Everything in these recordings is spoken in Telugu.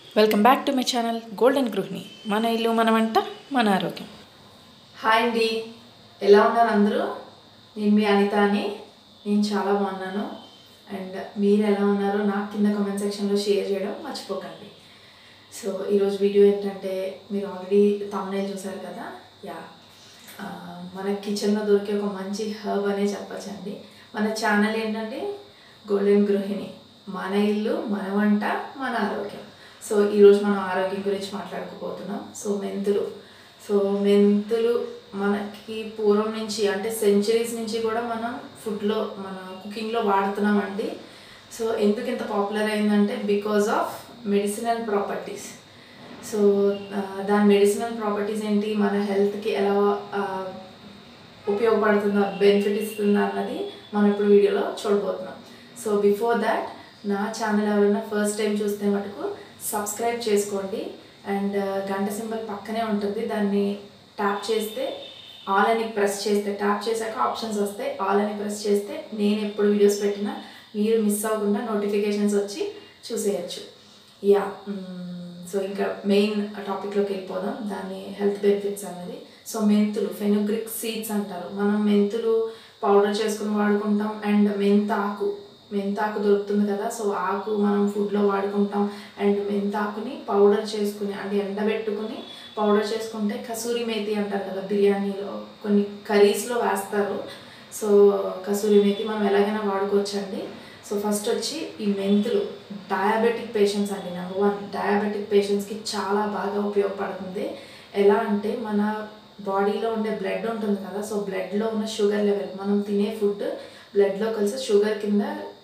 welcome back to my channel golden గృహిణి మన ఇల్లు మన వంట మన ఆరోగ్యం హాయ్ అండి ఎలా ఉన్నారు అందరూ నేను మీ అనిత అని నేను చాలా బాగున్నాను అండ్ మీరు ఎలా ఉన్నారో నాకు కింద కామెంట్ సెక్షన్లో షేర్ చేయడం మర్చిపోకండి సో ఈరోజు వీడియో ఏంటంటే మీరు ఆల్రెడీ తమ్నేల్ చూసారు కదా యా ఆ, మన కిచెన్లో దొరికే ఒక మంచి హర్బ్ అనే చెప్పచ్చండి మన ఛానల్ ఏంటంటే గోల్డెన్ గృహిణి మన ఇల్లు మన వంట మన ఆరోగ్యం సో ఈరోజు మనం ఆరోగ్యం గురించి మాట్లాడుకోబోతున్నాం సో మెంతులు సో మెంతులు మనకి పూర్వం నుంచి అంటే సెంచరీస్ నుంచి కూడా మనం ఫుడ్లో మన కుకింగ్లో వాడుతున్నామండి సో ఎందుకు ఇంత పాపులర్ అయిందంటే because of medicinal properties so ఆ, దాని మెడిసినల్ ప్రాపర్టీస్ ఏంటి మన హెల్త్కి ఎలా ఆ, ఉపయోగపడుతుందా బెనిఫిట్ ఇస్తుందా అన్నది మనం ఇప్పుడు వీడియోలో చూడబోతున్నాం సో బిఫోర్ దాట్ నా ఛానల్ ఎవరైనా ఫస్ట్ టైం చూస్తే మటుకు సబ్స్క్రైబ్ చేసుకోండి అండ్ గంట సింబల్ పక్కనే ఉంటుంది దాన్ని ట్యాప్ చేస్తే ఆల్ అని ప్రెస్ చేస్తే ట్యాప్ చేశాక ఆప్షన్స్ వస్తాయి ఆల్ అని ప్రెస్ చేస్తే నేను ఎప్పుడు వీడియోస్ పెట్టినా మీరు మిస్ అవ్వకుండా నోటిఫికేషన్స్ వచ్చి చూసేయచ్చు యా సో ఇంకా మెయిన్ టాపిక్లోకి వెళ్ళిపోదాం దాని హెల్త్ బెనిఫిట్స్ అనేది సో మెంతులు ఫెనుగ్రిక్ సీడ్స్ అంటారు మనం మెంతులు పౌడర్ చేసుకుని వాడుకుంటాం అండ్ మెంతాకు మెంతాకు దొరుకుతుంది కదా సో ఆకు మనం ఫుడ్లో వాడుకుంటాం అండ్ మెంతాకుని పౌడర్ చేసుకుని అంటే ఎండబెట్టుకుని పౌడర్ చేసుకుంటే కసూరి మేతి అంటారు కదా బిర్యానీలో కొన్ని కర్రీస్లో వేస్తారు సో కసూరి మేతి మనం ఎలాగైనా వాడుకోవచ్చండి సో ఫస్ట్ వచ్చి ఈ మెంతులు డయాబెటిక్ పేషెంట్స్ అండి నెంబర్ వన్ డయాబెటిక్ పేషెంట్స్కి చాలా బాగా ఉపయోగపడుతుంది ఎలా అంటే మన బాడీలో ఉండే బ్లడ్ ఉంటుంది కదా సో బ్లడ్లో ఉన్న షుగర్ లెవెల్ మనం తినే ఫుడ్ బ్లడ్లో కలిసి షుగర్ కింద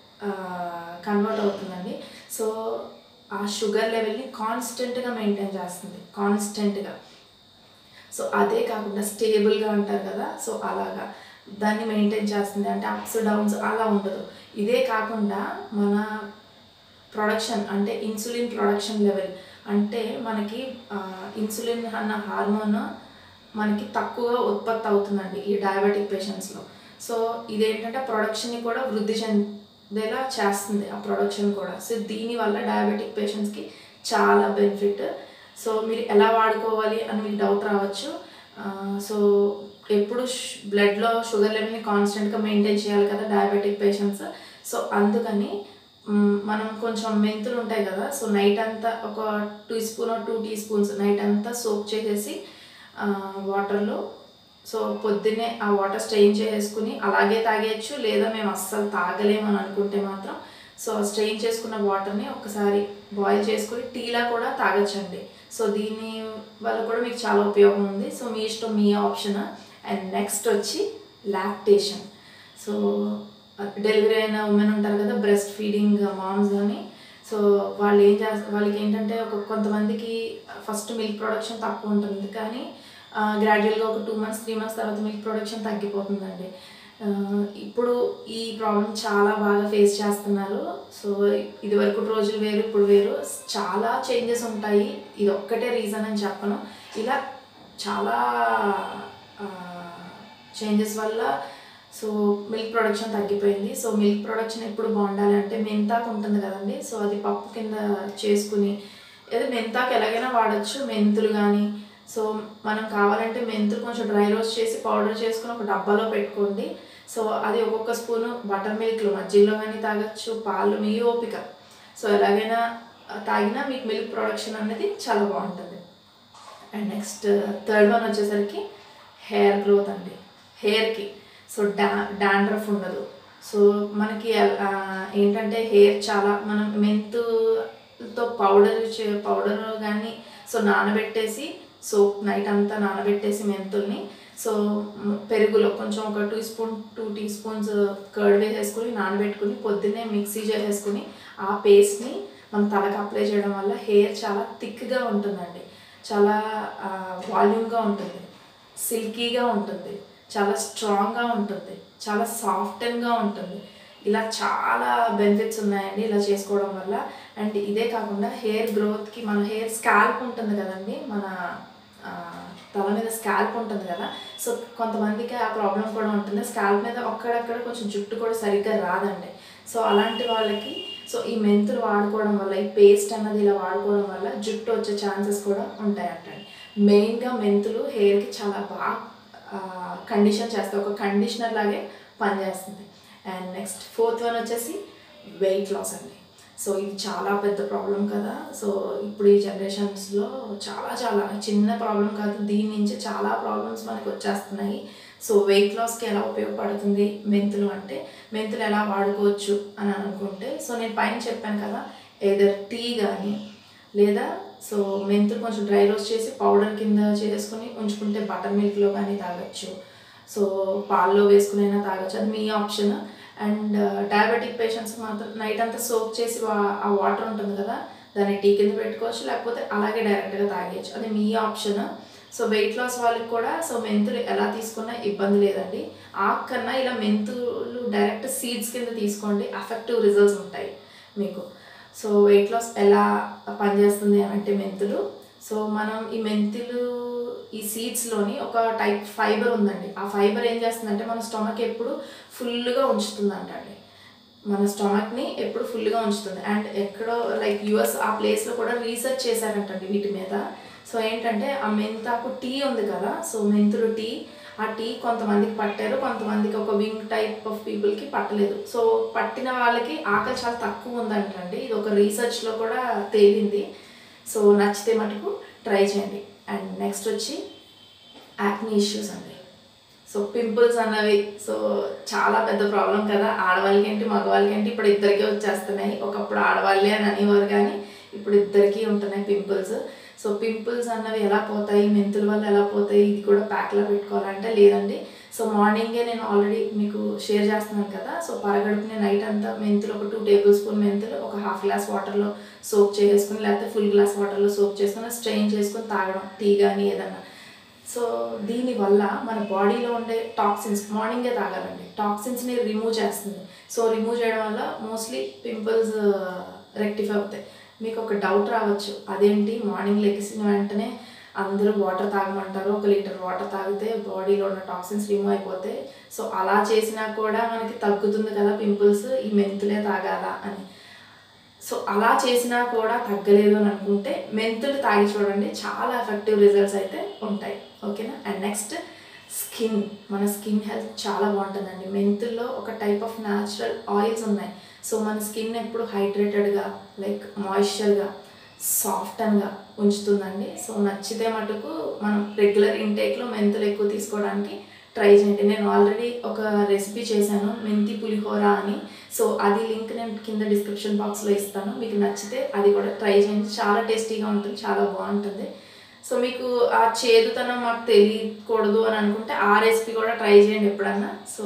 కన్వర్ట్ అవుతుందండి సో ఆ షుగర్ లెవెల్ని కాన్స్టెంట్గా మెయింటైన్ చేస్తుంది కాన్స్టెంట్గా సో అదే కాకుండా స్టేబుల్గా అంటారు కదా సో అలాగా దాన్ని మెయింటైన్ చేస్తుంది అంటే అప్స్ డౌన్స్ అలా ఉండదు ఇదే కాకుండా మన ప్రొడక్షన్ అంటే ఇన్సులిన్ ప్రొడక్షన్ లెవెల్ అంటే మనకి ఇన్సులిన్ అన్న హార్మోన్ మనకి తక్కువగా ఉత్పత్తి అవుతుందండి ఈ డయాబెటిక్ పేషెంట్స్లో సో ఇదేంటంటే ప్రొడక్షన్ని కూడా వృద్ధి చెందేలా చేస్తుంది ఆ ప్రొడక్షన్ కూడా సో దీనివల్ల డయాబెటిక్ పేషెంట్స్కి చాలా బెనిఫిట్ సో మీరు ఎలా వాడుకోవాలి అని మీకు డౌట్ రావచ్చు ఆ, సో ఎప్పుడు బ్లడ్లో షుగర్ లెవెల్ని కాన్స్టెంట్గా మెయింటైన్ చేయాలి కదా డయాబెటిక్ పేషెంట్స్ సో అందుకని మ్, మనం కొంచెం మెంతులు ఉంటాయి కదా సో నైట్ అంతా ఒక two spoon two teaspoons night అంతా సోప్ చేసేసి వాటర్లో సో పొద్దున్నే ఆ వాటర్ స్ట్రెయిన్ చేసేసుకుని అలాగే తాగేయచ్చు లేదా మేము అస్సలు తాగలేము అని అనుకుంటే మాత్రం సో స్ట్రెయిన్ చేసుకున్న వాటర్ని ఒకసారి బాయిల్ చేసుకుని టీలా కూడా తాగొచ్చండి సో దీని వల్ల కూడా మీకు చాలా ఉపయోగం ఉంది సో మీ ఇష్టం మీ ఆప్షన్ అండ్ నెక్స్ట్ వచ్చి లాక్టేషన్ సో డెలివరీ అయిన ఉమెన్ ఉంటారు కదా బ్రెస్ట్ ఫీడింగ్ మామ్స్ అని సో వాళ్ళు ఏం చేస్తారు వాళ్ళకి ఏంటంటే ఒక కొంతమందికి ఫస్ట్ మిల్క్ ప్రొడక్షన్ తక్కువ ఉంటుంది కానీ గ్రాడ్యువల్గా ఒక టూ మంత్స్ త్రీ మంత్స్ తర్వాత మిల్క్ ప్రొడక్షన్ తగ్గిపోతుందండి ఆ, ఇప్పుడు ఈ ప్రాబ్లం చాలా బాగా ఫేస్ చేస్తున్నారు సో ఇది వరకు రోజులు వేరు ఇప్పుడు వేరు చాలా చేంజెస్ ఉంటాయి ఇది ఒక్కటే రీజన్ అని చెప్పను ఇలా చాలా చేంజెస్ వల్ల సో మిల్క్ ప్రొడక్షన్ తగ్గిపోయింది సో మిల్క్ ప్రొడక్షన్ ఎప్పుడు బాగుండాలి అంటే మెంతాకు ఉంటుంది కదండి సో అది పప్పు కింద చేసుకుని ఏదో మెంతాకు ఎలాగైనా వాడచ్చు మెంతులు కానీ సో మనం కావాలంటే మెంతులు కొంచెం డ్రై రోస్ట్ చేసి పౌడర్ చేసుకుని ఒక డబ్బాలో పెట్టుకోండి సో అది ఒక్కొక్క స్పూను బటర్ మిల్క్లో మజ్జిగలో కానీ తాగొచ్చు పాలు మీ ఓపిక సో ఎలాగైనా ఆ, తాగినా మీకు మిల్క్ ప్రొడక్షన్ అనేది చాలా బాగుంటుంది అండ్ నెక్స్ట్ థర్డ్ వన్ వచ్చేసరికి హెయిర్ గ్రోత్ అండి హెయిర్కి సో డా డాండ్రఫ్ ఉండదు సో మనకి ఆ, ఏంటంటే హెయిర్ చాలా మనం మెంతుతో పౌడర్ చే పౌడర్ కానీ సో నానబెట్టేసి సోప్ నైట్ అంతా నానబెట్టేసి మెంతుల్ని సో మ్, పెరుగులో కొంచెం ఒక two spoon two teaspoons curd వేసేసుకుని నానబెట్టుకుని పొద్దున్నే మిక్సీ చేసేసుకుని ఆ పేస్ట్ని మనం తలకు అప్లై చేయడం వల్ల హెయిర్ చాలా థిక్గా ఉంటుందండి చాలా వాల్యూమ్గా ఉంటుంది సిల్కీగా ఉంటుంది చాలా స్ట్రాంగ్గా ఉంటుంది చాలా సాఫ్ట్గా ఉంటుంది ఇలా చాలా బెనిఫిట్స్ ఉన్నాయండి ఇలా చేసుకోవడం వల్ల అండ్ ఇదే కాకుండా హెయిర్ గ్రోత్కి మన హెయిర్ స్కాల్ప్ ఉంటుంది కదండి మన ఆ, తల మీద స్కాల్ప్ ఉంటుంది కదా సో కొంతమందికి ఆ ప్రాబ్లం కూడా ఉంటుంది స్కాల్ప్ మీద అక్కడక్కడ కొంచెం జుట్టు కూడా సరిగ్గా రాదండి సో అలాంటి వాళ్ళకి సో ఈ మెంతులు వాడుకోవడం వల్ల ఈ పేస్ట్ అన్నది ఇలా వాడుకోవడం వల్ల జుట్టు వచ్చే ఛాన్సెస్ కూడా ఉంటాయంటండి మెయిన్గా మెంతులు హెయిర్కి చాలా బాగా కండిషన్ చేస్తాయి ఒక కండిషనర్ లాగే పనిచేస్తుంది అండ్ నెక్స్ట్ ఫోర్త్ వన్ వచ్చేసి వెయిట్ లాస్ అండి సో ఇది చాలా పెద్ద ప్రాబ్లం కదా సో ఇప్పుడు ఈ జనరేషన్స్లో చాలా చాలా చిన్న ప్రాబ్లం కాదు దీని నుంచి చాలా ప్రాబ్లమ్స్ మనకు వచ్చేస్తున్నాయి సో వెయిట్ లాస్కి ఎలా ఉపయోగపడుతుంది మెంతులు అంటే మెంతులు ఎలా వాడుకోవచ్చు అని అనుకుంటే సో నేను పైన చెప్పాను కదా ఏదర్ టీ కానీ లేదా సో మెంతులు కొంచెం డ్రై రోస్ట్ చేసి పౌడర్ కింద చేసుకుని ఉంచుకుంటే బటర్ మిల్క్లో కానీ తాగొచ్చు సో పాల్లో వేసుకునైనా తాగొచ్చు అది మీ ఆప్షన్ అండ్ డయాబెటిక్ పేషెంట్స్ మాత్రం నైట్ అంతా సోప్ చేసి వా- ఆ వాటర్ ఉంటుంది కదా దాన్ని టీ కింద పెట్టుకోవచ్చు లేకపోతే అలాగే డైరెక్ట్గా తాగేయచ్చు అది మీ ఆప్షన్ సో వెయిట్ లాస్ వాళ్ళకి కూడా సో మెంతులు ఎలా తీసుకున్నా ఇబ్బంది లేదండి ఆకు కన్నా ఇలా మెంతులు డైరెక్ట్ సీడ్స్ కింద తీసుకోండి ఎఫెక్టివ్ రిజల్ట్స్ ఉంటాయి మీకు సో వెయిట్ లాస్ ఎలా పనిచేస్తుంది అని అంటే మెంతులు సో మనం ఈ మెంతులు ఈ సీడ్స్లోని ఒక టైప్ ఫైబర్ ఉందండి ఆ ఫైబర్ ఏం చేస్తుందంటే మన స్టమక్ ఎప్పుడు ఫుల్గా ఉంచుతుందంట అండి మన స్టమక్ని ఎప్పుడు ఫుల్గా ఉంచుతుంది అండ్ ఎక్కడో లైక్ యుఎస్ ఆ ప్లేస్లో కూడా రీసెర్చ్ చేశారంటండి వీటి మీద సో ఏంటంటే ఆ మెంతాకు టీ ఉంది కదా సో మెంతులు టీ ఆ టీ కొంతమందికి పట్టారు కొంతమందికి ఒక వింగ్ టైప్ ఆఫ్ పీపుల్కి పట్టలేదు సో పట్టిన వాళ్ళకి ఆకలి చాలా తక్కువ ఉందంటండి ఇది ఒక రీసెర్చ్లో కూడా తేలింది సో నచ్చితే మటుకు ట్రై చేయండి అండ్ నెక్స్ట్ వచ్చి యాక్నీ ఇష్యూస్ అండి సో పింపుల్స్ అన్నవి సో చాలా పెద్ద ప్రాబ్లం కదా ఆడవాళ్ళకి ఏంటి మగవాళ్ళకి ఏంటి ఇప్పుడు ఇద్దరికీ వచ్చేస్తున్నాయి ఒకప్పుడు ఆడవాళ్ళే అని అనేవారు కానీ ఇప్పుడు ఇద్దరికీ ఉంటున్నాయి పింపుల్స్ సో పింపుల్స్ అన్నవి ఎలా పోతాయి మెంతుల వల్ల ఎలా పోతాయి ఇది కూడా ప్యాక్లో పెట్టుకోవాలంటే లేదండి సో మార్నింగే నేను ఆల్రెడీ మీకు షేర్ చేస్తున్నాను కదా సో పరగడుపునే నైట్ అంతా మెంతులు ఒక టూ టేబుల్ స్పూన్ మెంతులు ఒక హాఫ్ గ్లాస్ వాటర్లో సోప్ చేసుకుని లేకపోతే ఫుల్ గ్లాస్ వాటర్లో సోప్ చేసుకుని స్ట్రెయిన్ చేసుకుని తాగడం టీ కానీ ఏదన్నా సో దీనివల్ల మన బాడీలో ఉండే టాక్సిన్స్ మార్నింగే తాగాలండి టాక్సిన్స్ని రిమూవ్ చేస్తుంది సో రిమూవ్ చేయడం వల్ల మోస్ట్లీ పింపుల్స్ రెక్టిఫై అవుతాయి మీకు ఒక డౌట్ రావచ్చు అదేంటి మార్నింగ్ లెగిసిన వెంటనే అందరూ వాటర్ తాగమంటారు ఒక లీటర్ వాటర్ తాగితే బాడీలో ఉన్న టాక్సిన్స్ రిమూవ్ అయిపోతాయి సో అలా చేసినా కూడా మనకి తగ్గుతుంది కదా పింపుల్స్ ఈ మెంతులే తాగాలా అని సో అలా చేసినా కూడా తగ్గలేదు అని అనుకుంటే మెంతులు తాగి చూడండి చాలా ఎఫెక్టివ్ రిజల్ట్స్ అయితే ఉంటాయి ఓకేనా అండ్ నెక్స్ట్ స్కిన్ మన స్కిన్ హెల్త్ చాలా బాగుంటుందండి మెంతుల్లో ఒక టైప్ ఆఫ్ న్యాచురల్ ఆయిల్స్ ఉన్నాయి సో మన స్కిన్ ఎప్పుడు హైడ్రేటెడ్గా లైక్ మాయిశ్చర్గా సాఫ్ట్గా ఉంచుతుందండి సో నచ్చితే మటుకు మనం రెగ్యులర్ ఇంటేక్లో మెంతులు ఎక్కువ తీసుకోవడానికి ట్రై చేయండి నేను ఆల్రెడీ ఒక రెసిపీ చేశాను మెంతి పులిహోర అని సో అది లింక్ నేను కింద డిస్క్రిప్షన్ బాక్స్లో ఇస్తాను మీకు నచ్చితే అది కూడా ట్రై చేయండి చాలా టేస్టీగా ఉంటుంది చాలా బాగుంటుంది సో మీకు ఆ చేదుతనం మాకు తెలియకూడదు అని అనుకుంటే ఆ రెసిపీ కూడా ట్రై చేయండి ఎప్పుడన్నా సో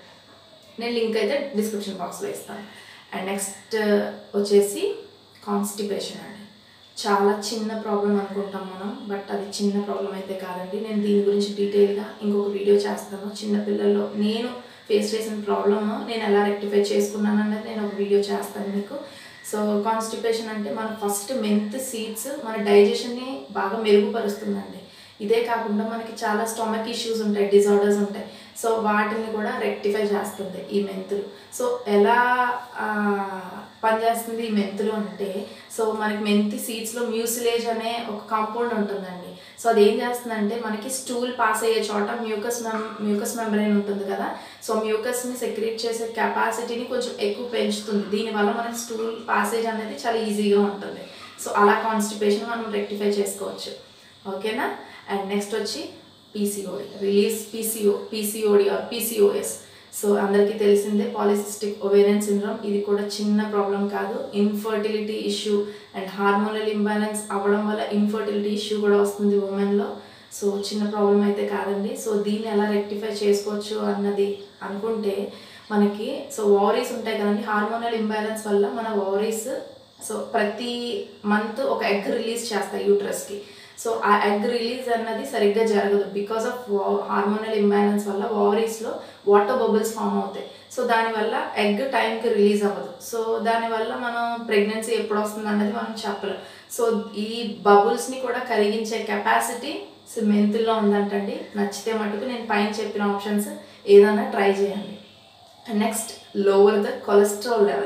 నేను లింక్ అయితే డిస్క్రిప్షన్ బాక్స్లో ఇస్తాను అండ్ నెక్స్ట్ వచ్చేసి కాన్స్టిపేషన్ అండి చాలా చిన్న ప్రాబ్లం అనుకుంటాం మనం బట్ అది చిన్న ప్రాబ్లం అయితే కాదండి నేను దీని గురించి డీటెయిల్గా ఇంకొక వీడియో చేస్తాను చిన్న పిల్లల్లో నేను ఫేస్ చేసిన ప్రాబ్లమ్ నేను ఎలా రెక్టిఫై చేసుకున్నాను అన్నది నేను ఒక వీడియో చేస్తాను మీకు సో కాన్స్టిపేషన్ అంటే మన ఫస్ట్ మెంత్ సీడ్స్ మన డైజెషన్ని బాగా మెరుగుపరుస్తుందండి ఇదే కాకుండా మనకి చాలా స్టమక్ ఇష్యూస్ ఉంటాయి డిజార్డర్స్ ఉంటాయి సో వాటిని కూడా రెక్టిఫై చేస్తుంది ఈ మెంతులు సో ఎలా ఆ, పనిచేస్తుంది ఈ మెంతులు అంటే సో మనకి మెంతి సీడ్స్లో మ్యూసిలేజ్ అనే ఒక కాంపౌండ్ ఉంటుందండి సో అది ఏం చేస్తుందంటే మనకి స్టూల్ పాస్ అయ్యే చోట మ్యూకస్ మెం మ్యూకస్ మెంబ్రెయిన్ ఉంటుంది కదా సో మ్యూకస్ని సెక్రేట్ చేసే కెపాసిటీని కొంచెం ఎక్కువ పెంచుతుంది దీనివల్ల మనకి స్టూల్ పాసేజ్ అనేది చాలా ఈజీగా ఉంటుంది సో అలా కాన్స్టిపేషన్ మనం రెక్టిఫై చేసుకోవచ్చు ఓకేనా అండ్ నెక్స్ట్ వచ్చి PCOD release PCO PCOD or PCOS so అందరికీ తెలిసిందే పాలిసిస్టిక్ ఒవేరియన్ సిండ్రోమ్ ఇది కూడా చిన్న ప్రాబ్లం కాదు infertility issue and hormonal imbalance అవ్వడం వల్ల ఇన్ఫర్టిలిటీ ఇష్యూ కూడా వస్తుంది ఉమెన్లో సో చిన్న ప్రాబ్లం అయితే కాదండి సో దీన్ని ఎలా రెక్టిఫై చేసుకోవచ్చు అన్నది అనుకుంటే మనకి సో ఓవరీస్ ఉంటాయి కదండి హార్మోనల్ ఇంబ్యాలెన్స్ వల్ల మన ఓవరీస్ సో ప్రతి మంత్ ఒక ఎగ్ రిలీజ్ చేస్తాయి యూట్రస్కి సో ఆ ఎగ్ రిలీజ్ అన్నది సరిగ్గా జరగదు బికాస్ ఆఫ్ హార్మోనల్ ఇంబ్యాలెన్స్ వల్ల ఓవరీస్లో వాటర్ బబుల్స్ ఫామ్ అవుతాయి సో దానివల్ల ఎగ్ టైంకి రిలీజ్ అవ్వదు సో దానివల్ల మనం ప్రెగ్నెన్సీ ఎప్పుడు వస్తుంది అన్నది మనం చెప్పలేం సో ఈ బబుల్స్ని కూడా కరిగించే కెపాసిటీ సో మెంతుల్లో ఉందంటండి నచ్చితే మటుకు నేను పైన చెప్పిన ఆప్షన్స్ ఏదైనా ట్రై చేయండి next lower the cholesterol level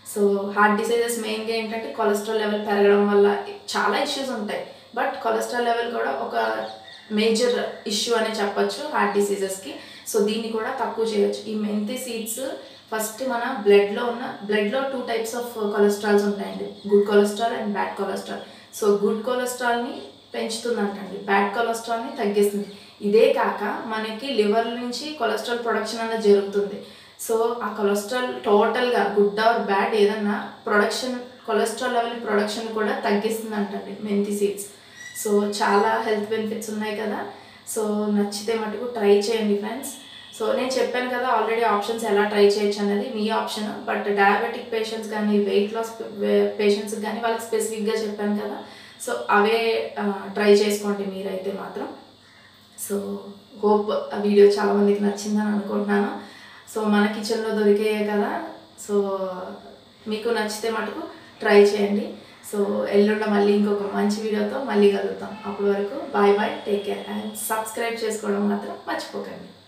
so heart diseases మెయిన్గా ఏంటంటే కొలెస్ట్రాల్ లెవెల్ పెరగడం వల్ల చాలా ఇష్యూస్ ఉంటాయి బట్ కొలెస్ట్రాల్ లెవెల్ కూడా ఒక మేజర్ ఇష్యూ అనే చెప్పొచ్చు హార్ట్ డిసీజెస్కి సో దీన్ని కూడా తక్కువ చేయొచ్చు ఈ మెంతి సీడ్స్ ఫస్ట్ మన బ్లడ్లో ఉన్న బ్లడ్లో టూ టైప్స్ ఆఫ్ కొలెస్ట్రాల్స్ ఉంటాయండి good cholesterol and bad cholesterol so good కొలెస్ట్రాల్ని పెంచుతుందంటండి బ్యాడ్ కొలెస్ట్రాల్ని తగ్గిస్తుంది ఇదే కాక మనకి లివర్ నుంచి కొలెస్ట్రాల్ ప్రొడక్షన్ అనేది జరుగుతుంది సో ఆ కొలెస్ట్రాల్ టోటల్గా గుడ్ ఆర్ బ్యాడ్ ఏదన్నా ప్రొడక్షన్ కొలెస్ట్రాల్ లెవెల్ ప్రొడక్షన్ కూడా తగ్గిస్తుంది అంటండి మెంతి సీడ్స్ సో చాలా హెల్త్ బెనిఫిట్స్ ఉన్నాయి కదా సో నచ్చితే మటుకు ట్రై చేయండి ఫ్రెండ్స్ సో నేను చెప్పాను కదా ఆల్రెడీ ఆప్షన్స్ ఎలా ట్రై చేయొచ్చు అనేది మీ ఆప్షన్ బట్ డయాబెటిక్ పేషెంట్స్ కానీ వెయిట్ లాస్ పేషెంట్స్కి కానీ వాళ్ళకి స్పెసిఫిక్గా చెప్పాను కదా సో అవే ట్రై చేసుకోండి మీరైతే మాత్రం సో హోప్ ఆ వీడియో చాలా మందికి నచ్చిందని అనుకుంటున్నాను సో మన కిచెన్లో దొరికాయే కదా సో మీకు నచ్చితే మటుకు ట్రై చేయండి సో ఎల్లుండ మళ్ళీ ఇంకొక మంచి వీడియోతో మళ్ళీ కలుగుతాం అప్పటి వరకు bye bye take care and subscribe చేసుకోవడం మాత్రం మర్చిపోకండి